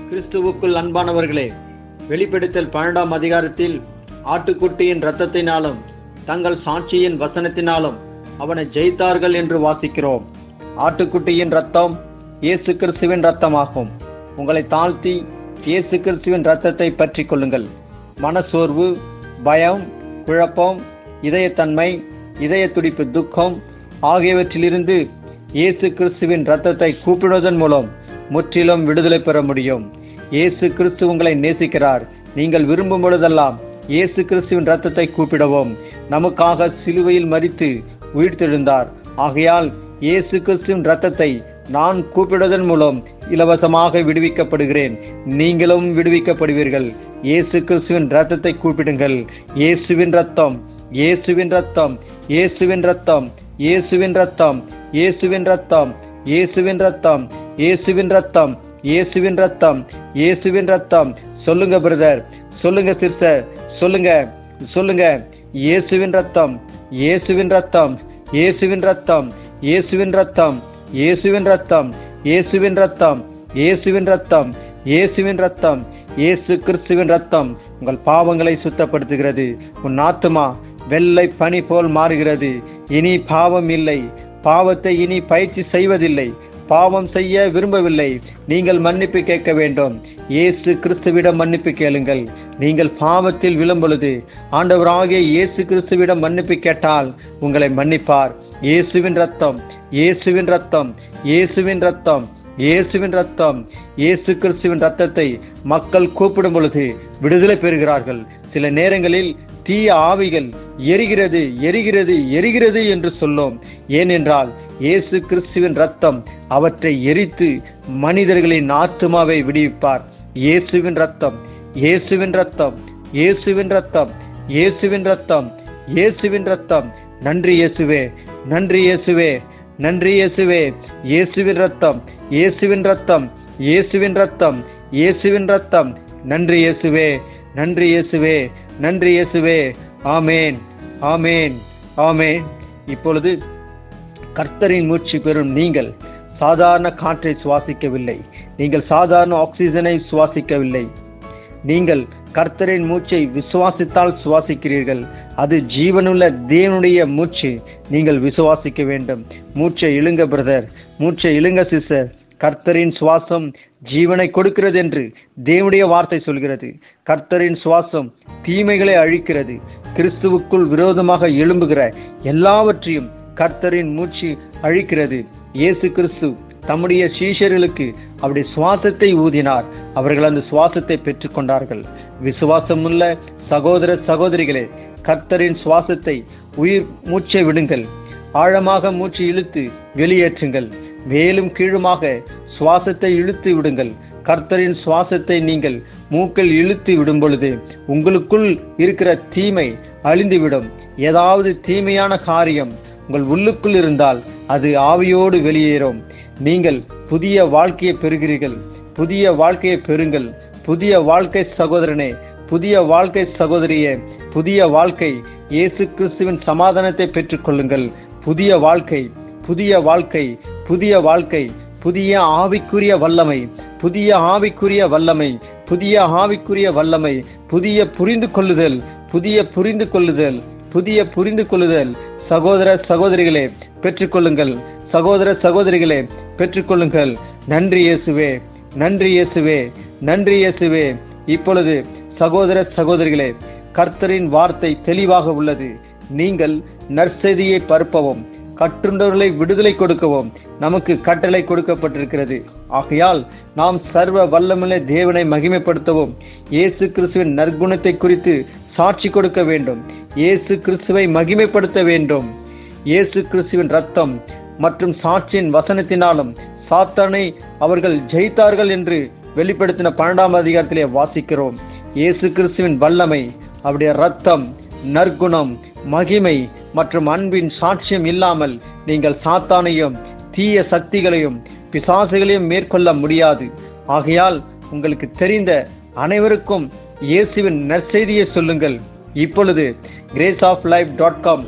கிறிஸ்துவுக்குள் அன்பானவர்களே வெளிப்படுத்தல் பன்னெண்டாம் அதிகாரத்தில் ஆட்டுக்குட்டியின் இரத்தத்தினாலும் தங்கள் சாட்சியின் வசனத்தினாலும் அவனை ஜெயித்தார்கள் என்று வாசிக்கிறோம் ஆட்டுக்குட்டியின் ரத்தம் இயேசு கிறிஸ்துவின் ரத்தமாகும் உங்களை தாழ்த்தி இயேசு கிறிஸ்துவின் ரத்தத்தை பற்றிக் கொள்ளுங்கள் மனசோர்வு பயம் குழப்பம் இதயத்தன்மை இதய துடிப்பு துக்கம் ஆகியவற்றிலிருந்து இயேசு கிறிஸ்துவின் ரத்தத்தை கூப்பிடுவதன் மூலம் முற்றிலும் விடுதலை பெற முடியும் இயேசு கிறிஸ்து உங்களை நேசிக்கிறார் நீங்கள் விரும்பும் பொழுதெல்லாம் இயேசு கிறிஸ்துவின் ரத்தத்தை கூப்பிடவும் நமக்காக சிலுவையில் மறித்து உயிர்த்தெழுந்தார் ஆகையால் இயேசு கிறிஸ்துவின் ரத்தத்தை நான் கூப்பிடுவதன் மூலம் இலவசமாக விடுவிக்கப்படுகிறேன் நீங்களும் விடுவிக்கப்படுவீர்கள் இயேசு கிறிஸ்துவின் ரத்தத்தை கூப்பிடுங்கள் இயேசுவின் ரத்தம் இயேசுவின் ரத்தம் இயேசுவின் ரத்தம் இயேசுவின் ரத்தம் இயேசுவின் ரத்தம் இயேசுவின் ரத்தம் இயேசுவின் ரத்தம் இயேசுவின் ரத்தம் இயேசுவின் ரத்தம் சொல்லுங்க பிரதர் சொல்லுங்க சிஸ்டர் சொல்லுங்க சொல்லுங்க இயேசுவின் ரத்தம் இயேசுவின் ரத்தம் இயேசுவின் ரத்தம் இயேசுவின் ரத்தம் இயேசுவின் ரத்தம் இயேசுவின் ரத்தம் இயேசுவின் ரத்தம் இயேசுவின் ரத்தம் இயேசு கிறிஸ்துவின் ரத்தம் உங்கள் பாவங்களை சுத்தப்படுத்துகிறது உன் ஆத்துமா வெள்ளை பனி போல் மாறுகிறது இனி பாவம் இல்லை பாவத்தை இனி பயிற்சி செய்வதில்லை பாவம் செய்ய விரும்பவில்லை நீங்கள் மன்னிப்பு கேட்க வேண்டும் இயேசு கிறிஸ்துவிடம் மன்னிப்பு கேளுங்கள் நீங்கள் பாவத்தில் விழும் பொழுது ஆண்டவராகிய இயேசு கிறிஸ்துவிடம் மன்னிப்பு கேட்டால் உங்களை மன்னிப்பார் இயேசுவின் ரத்தம் இயேசுவின் ரத்தம் இயேசுவின் ரத்தம் இயேசுவின் ரத்தம் இயேசு கிறிஸ்துவின் ரத்தத்தை மக்கள் கூப்பிடும் பொழுது விடுதலை பெறுகிறார்கள் சில நேரங்களில் தீய ஆவிகள் எரிகிறது எரிகிறது எரிகிறது என்று சொல்லும் ஏனென்றால் இயேசு கிறிஸ்துவின் ரத்தம் அவற்றை எரித்து மனிதர்களின் ஆத்துமாவை விடுவிப்பார் இயேசுவின் ரத்தம் இயேசுவின் ரத்தம் இயேசுவின் ரத்தம் இயேசுவின் ரத்தம் இயேசுவின் ரத்தம் நன்றி இயேசுவே நன்றி இயேசுவே நன்றி இயேசுவே இயேசுவின் ரத்தம் இயேசுவின் ரத்தம் இயேசுவின் ரத்தம் இயேசுவின் ரத்தம் நன்றி இயேசுவே நன்றி இயேசுவே நன்றி இயேசுவே ஆமேன் ஆமேன் ஆமேன் இப்பொழுது கர்த்தரின் மூச்சு பெறும் நீங்கள் சாதாரண காற்றை சுவாசிக்கவில்லை நீங்கள் சாதாரண ஆக்சிஜனை சுவாசிக்கவில்லை நீங்கள் கர்த்தரின் மூச்சை விசுவாசித்தால் சுவாசிக்கிறீர்கள் அது ஜீவனுள்ள தேவனுடைய மூச்சு நீங்கள் விசுவாசிக்க வேண்டும் மூச்சை இழுங்க பிரதர் மூச்சை இழுங்க சிஸ்டர் கர்த்தரின் சுவாசம் ஜீவனை கொடுக்கிறது என்று தேவனுடைய வார்த்தை சொல்கிறது கர்த்தரின் சுவாசம் தீமைகளை அழிக்கிறது கிறிஸ்துவுக்குள் விரோதமாக எழும்புகிற எல்லாவற்றையும் கர்த்தரின் மூச்சு அழிக்கிறது இயேசு கிறிஸ்து தம்முடைய சீஷர்களுக்கு அவருடைய சுவாசத்தை ஊதினார் அவர்கள் அந்த சுவாசத்தை பெற்றுக்கொண்டார்கள் விசுவாசமுள்ள சகோதர சகோதரிகளே கர்த்தரின் சுவாசத்தை உயிர் மூச்சை விடுங்கள் ஆழமாக மூச்சு இழுத்து வெளியேற்றுங்கள் மேலும் கீழுமாக சுவாசத்தை இழுத்து விடுங்கள் கர்த்தரின் சுவாசத்தை நீங்கள் மூக்கில் இழுத்து விடும் பொழுது உங்களுக்குள் இருக்கிற தீமை அழிந்துவிடும் ஏதாவது தீமையான காரியம் உங்கள் உள்ளுக்குள் இருந்தால் அது ஆவியோடு வெளியேறும் நீங்கள் புதிய வாழ்க்கையை பெறுகிறீர்கள் புதிய வாழ்க்கையை பெறுங்கள் புதிய வாழ்க்கை சகோதரனே புதிய வாழ்க்கை சகோதரியே புதிய வாழ்க்கை இயேசு கிறிஸ்துவின் சமாதானத்தை பெற்றுக்கொள்ளுங்கள் புதிய வாழ்க்கை புதிய வாழ்க்கை புதிய வாழ்க்கை புதிய ஆவிக்குரிய வல்லமை புதிய ஆவிக்குரிய வல்லமை புதிய ஆவிக்குரிய வல்லமை புதிய புரிந்து கொள்ளுதல் புதிய புரிந்து கொள்ளுதல் புதிய புரிந்து கொள்ளுதல் சகோதர சகோதரிகளே பெற்றுக்கொள்ளுங்கள் சகோதர சகோதரிகளே பெற்றுக்கொள்ளுங்கள் நன்றி இயேசுவே நன்றி இயேசுவே நன்றி இயேசுவே இப்பொழுது சகோதர சகோதரிகளே கர்த்தரின் வார்த்தை தெளிவாக உள்ளது நீங்கள் நற்செய்தியை பரப்பவும் கற்றுண்டவர்களை விடுதலை கொடுக்கவும் நமக்கு கட்டளை கொடுக்கப்பட்டிருக்கிறது ஆகையால் நாம் சர்வ வல்லமுள்ள தேவனை மகிமைப்படுத்தவும் இயேசு கிறிஸ்துவின் நற்குணத்தை குறித்து சாட்சி கொடுக்க வேண்டும் இயேசு கிறிஸ்துவை மகிமைப்படுத்த வேண்டும் இயேசு கிறிஸ்துவின் ரத்தம் மற்றும் சாட்சியின் வசனத்தினாலும் சாத்தானை அவர்கள் ஜெயித்தார்கள் என்று வெளிப்படுத்தின பன்னெண்டாம் அதிகாரத்திலே வாசிக்கிறோம் இயேசு கிறிஸ்துவின் வல்லமை அவருடைய ரத்தம் நற்குணம் மகிமை மற்றும் அன்பின் சாட்சியம் இல்லாமல் நீங்கள் சாத்தானையும் தீய சக்திகளையும் பிசாசுகளையும் மேற்கொள்ள முடியாது ஆகையால் உங்களுக்கு தெரிந்த அனைவருக்கும் இயேசுவின் நற்செய்தியை சொல்லுங்கள் இப்பொழுது grace of life dot com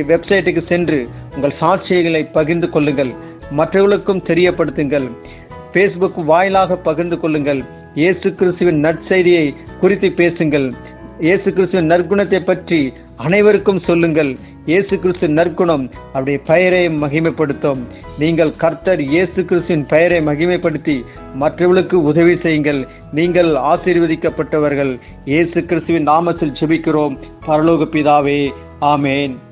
வெப்சைட்டுக்கு சென்று உங்கள் சாட்சியங்களை பகிர்ந்து கொள்ளுங்கள் மற்றவர்களுக்கும் தெரியப்படுத்துங்கள் ஃபேஸ்புக் வாயிலாக பகிர்ந்து கொள்ளுங்கள் இயேசு கிறிஸ்துவின் நற்செய்தியை குறித்து பேசுங்கள் இயேசு கிறிஸ்துவின் நற்குணத்தை பற்றி அனைவருக்கும் சொல்லுங்கள் இயேசு கிறிஸ்து நற்குணம் அவருடைய பெயரை மகிமைப்படுத்தும் நீங்கள் கர்த்தர் இயேசு கிறிஸ்துவின் பெயரை மகிமைப்படுத்தி மற்றவர்களுக்கு உதவி செய்யுங்கள் நீங்கள் ஆசீர்வதிக்கப்பட்டவர்கள் இயேசு கிறிஸ்துவின் நாமத்தில் ஜெபிக்கிறோம் பரலோக பிதாவே ஆமேன்